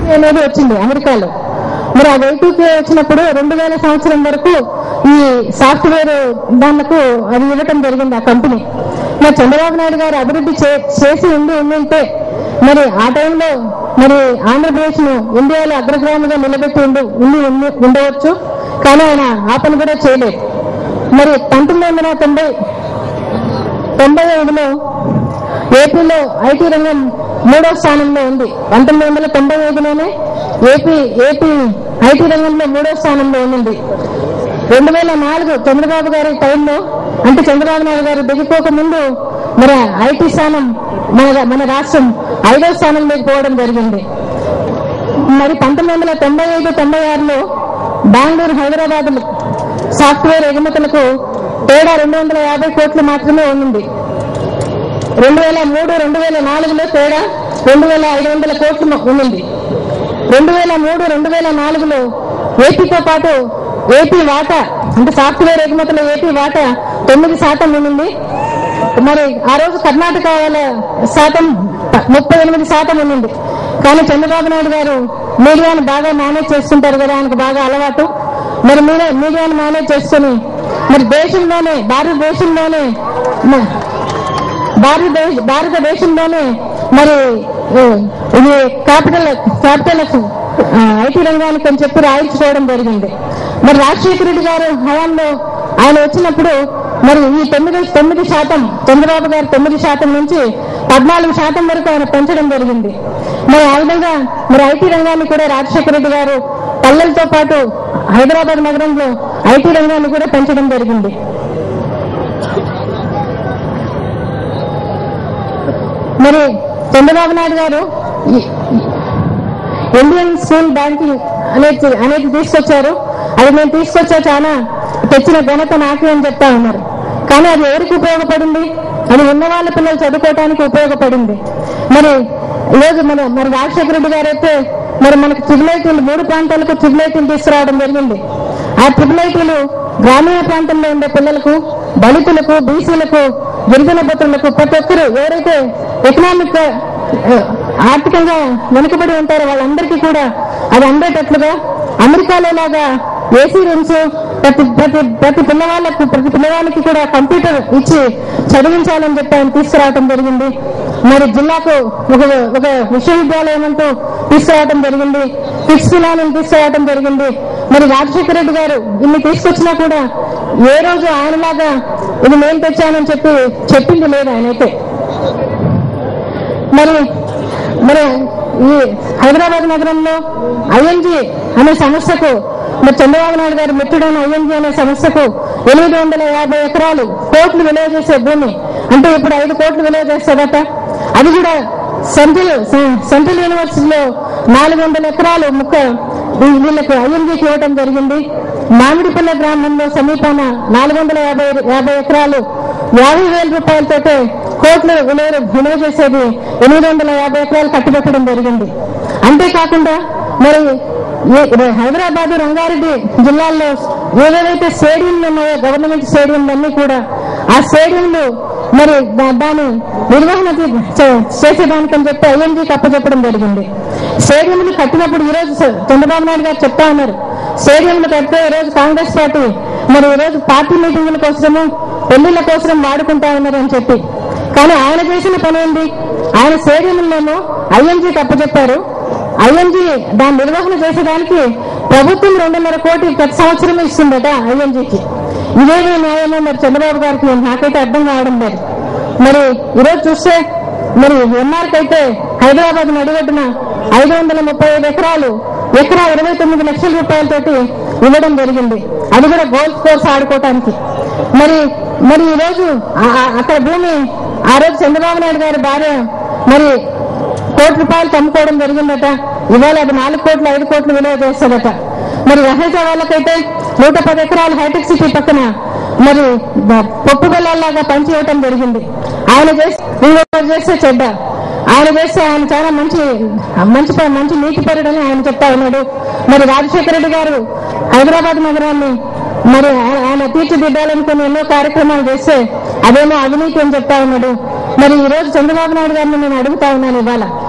అనేది వచ్చింది అమెరికాలో మరి ఆ వైటీకే వచ్చినప్పుడు రెండు వేల సంవత్సరం వరకు ఈ సాఫ్ట్వేర్ దానికి అది ఇవ్వటం జరిగింది ఆ కంపెనీ మరి చంద్రబాబు నాయుడు గారు అభివృద్ధి చే- చేసి ఉండి ఉండింటే మరి ఆ టైంలో మరి ఆంధ్రప్రదేశ్ ను ఇండియాలో అగ్రగ్రామంగా నిలబెట్టి ఉండి ఉండి ఉండి- ఉండవచ్చు కానీ ఆయన ఆ పని కూడా చేయలేదు మరి పంతొమ్మిది వందల తొంభై తొంభై ఐదులో ఏపీలో ఐటీ రంగం మూడో స్థానంలో ఉంది పంతొమ్మిది వందల తొంభై ఐదులోనే ఏపీ ఏపీ ఐటీ రంగంలో మూడో స్థానంలో ఉంది రెండు వేల నాలుగు చంద్రబాబు గారి టైంలో అంటే చంద్రబాబు నాయుడు గారు దిగిపోక ముందు మరి ఐటీ స్థానం మన మన రాష్ట్రం ఐదో స్థానంలోకి పోవడం జరిగింది మరి పంతొమ్మిది వందల తొంభై ఐదు తొంభై ఆరులో బెంగళూరు హైదరాబాద్ సాఫ్ట్వేర్ ఎగుమతులకు తేడా రెండు వందల యాభై కోట్లు మాత్రమే ఉంది రెండు వేల మూడు రెండు వేల నాలుగులో తేడా రెండు వేల ఐదు వందల కోట్లు ఉంది రెండు వేల మూడు రెండు వేల నాలుగులో ఏపీతో పాటు ఏపీ వాటా అంటే సాఫ్ట్వేర్ ఎగుమతుల ఏపీ వాటా తొమ్మిది శాతం ఉంది మరి ఆ రోజు కర్ణాటక వాళ్ళ శాతం ముప్పై ఎనిమిది శాతం ఉంది కానీ చంద్రబాబు నాయుడు గారు మీడియాను బాగా మేనేజ్ చేస్తుంటారు కదా ఆయనకు బాగా అలవాటు మరి మీడియా మీడియాను మేనేజ్ చేసుకుని మరి దేశంలోనే భారతదేశంలోనే మ- భారతదేశ భారతదేశంలోనే మరి ఏ, ఇది క్యాపిటల్ క్యాపిటల్ ఐటీ రంగానికి అని చెప్పి రాయించుకోవడం జరిగింది మరి రాజశేఖర రెడ్డి గారు హయాంలో ఆయన వచ్చినప్పుడు మరి ఈ తొమ్మిది తొమ్మిది శాతం చంద్రబాబు గారు తొమ్మిది శాతం నుంచి పద్నాలుగు శాతం వరకు ఆయన పెంచడం జరిగింది మరి ఆ విధంగా మరి ఐటీ రంగాన్ని కూడా రాజశేఖర రెడ్డి గారు పల్లెలతో పాటు హైదరాబాద్ నగరంలో ఐటీ రంగాన్ని కూడా పెంచడం జరిగింది మరి చంద్రబాబు నాయుడు గారు ఈ- ఇండియన్ స్కూల్ బ్యాంకింగ్ అనేది అనేది తీసుకొచ్చారు అది మేము తీసుకొచ్చా చాలా తెచ్చిన ఘనత నాకే అని చెప్తా ఉన్నారు కానీ అది ఎవరికి ఉపయోగపడింది అది ఉన్న వాళ్ళ పిల్లలు చదువుకోవడానికి ఉపయోగపడింది మరి లేదు మన మరి రాజశేఖర రెడ్డి గారు అయితే మరి మనకు ట్రిబులైటీలు మూడు ప్రాంతాలకు ట్రిబులైటీలు తీసుకురావడం జరిగింది ఆ ట్రిబులైటీలు గ్రామీణ ప్రాంతంలో ఉండే పిల్లలకు దళితులకు బీసీలకు గిరిజన పుత్రులకు ప్రతి ఒక్కరు ఎవరైతే ఎకనామిక్ ఆర్థికంగా వెనుకబడి ఉంటారో వాళ్ళందరికీ కూడా అది అందేటట్లుగా అమెరికాలో లాగా ఏసీ రూమ్స్ ప్రతి ప్రతి ప్రతి పిల్లవాళ్ళకు ప్రతి పిల్లవాళ్ళకి కూడా కంప్యూటర్ ఇచ్చి చదివించాలని చెప్పి ఆయన తీసుకురావడం జరిగింది మరి జిల్లాకు ఒక ఒక విశ్వవిద్యాలయం అంటూ తీసుకురావడం జరిగింది ఫిక్స్ ఫిలాలను తీసుకురావడం జరిగింది మరి రాజశేఖర రెడ్డి గారు ఇన్ని తీసుకొచ్చినా కూడా ఏ రోజు ఆయనలాగా ఇది నేను తెచ్చానని చెప్పి చెప్పింది లేదు ఆయనైతే మరి మరి ఈ హైదరాబాద్ నగరంలో ఐఎన్జి అనే సంస్థకు మరి చంద్రబాబు నాయుడు గారు మిత్రుడైన ఐఎన్జి అనే సంస్థకు ఎనిమిది వందల యాభై ఎకరాలు కోట్లు విలువ చేసే భూమి అంటే ఇప్పుడు ఐదు కోట్లు విలువ చేస్తుందట అది కూడా సెంట్రల్ సెంట్రల్ యూనివర్సిటీలో నాలుగు వందల ఎకరాలు ముక్క వీ- వీళ్ళకి ఐఎన్జీకి ఇవ్వడం జరిగింది మామిడిపల్లె గ్రామంలో సమీపాన నాలుగు వందల యాభై యాభై ఎకరాలు యాభై వేల రూపాయలతో కోట్లు విలువ విలువ చేసేది ఎనిమిది వందల యాభై ఎకరాలు కట్టిపెట్టడం జరిగింది అంతేకాకుండా మరి ఏ- హైదరాబాద్ రంగారెడ్డి జిల్లాల్లో ఏవేవైతే స్టేడియంలు ఉన్నాయో గవర్నమెంట్ స్టేడియంలన్నీ కూడా ఆ స్టేడియంలు మరి దా- దాని నిర్వహణ చే- చే- చేసేదానికని చెప్పి ఐఎన్జీకి అప్పచెప్పడం జరిగింది స్టేడియంలు కట్టినప్పుడు ఈ రోజు స- చంద్రబాబు నాయుడు గారు చెప్తా ఉన్నారు స్టేడియంలు కడితే ఈ రోజు కాంగ్రెస్ పార్టీ మరి ఈ రోజు పార్టీ మీటింగుల కోసము పెళ్లిళ్ల కోసం వాడుకుంటా ఉన్నారు అని చెప్పి కానీ ఆయన చేసిన పని ఏంటి ఆయన స్టేడియంలోనూ ఐఎన్జీకి అప్పచెప్పారు ఐఎన్జీ దాని నిర్వహణ చేసేదానికి ప్రభుత్వం రెండున్నర కోటి ప్రతి సంవత్సరం ఇస్తుందట ఐఎన్జీకి ఇదేమీ న్యాయమో మరి చంద్రబాబు గారికి నాకైతే అర్థం కావడం లేదు మరి ఈరోజు చూస్తే మరి ఎన్ఆర్కి అయితే హైదరాబాద్ నడిగొడ్డున ఐదు వందల ముప్పై ఐదు ఎకరాలు ఎకరా ఇరవై తొమ్మిది లక్షల రూపాయలతోటి ఇవ్వడం జరిగింది అది కూడా గోల్ఫ్ కోర్స్ ఆడుకోవటానికి మరి మరి ఈ రోజు ఆ- ఆ- అక్కడ భూమి ఆ రోజు చంద్రబాబు నాయుడు గారి భార్య మరి కోటి రూపాయలు అమ్ముకోవడం జరిగిందట ఇవాళ అది నాలుగు కోట్లు ఐదు కోట్లు విలువ చేస్తుందట మరి రహేజా వాళ్ళకైతే నూట పది ఎకరాలు హైటెక్ సిటీ పక్కన మరి బ- పప్పు బెల్లాల్లాగా పంచి ఇవ్వటం జరిగింది ఆయన చేసి ఇంకొకరు చేస్తే చెడ్డ ఆయన చేస్తే ఆయన చాలా మంచి మంచి ప- మంచి నీతి పరుడని ఆయన చెప్తా ఉన్నాడు మరి రాజశేఖర రెడ్డి గారు హైదరాబాద్ నగరాన్ని మరి ఆయన- ఆయన తీర్చిదిద్దాలనుకుని ఎన్నో కార్యక్రమాలు చేస్తే అదేమో అవినీతి అని చెప్తా ఉన్నాడు మరి ఈ రోజు చంద్రబాబు నాయుడు గారిని నేను అడుగుతా ఉన్నాను ఇవాళ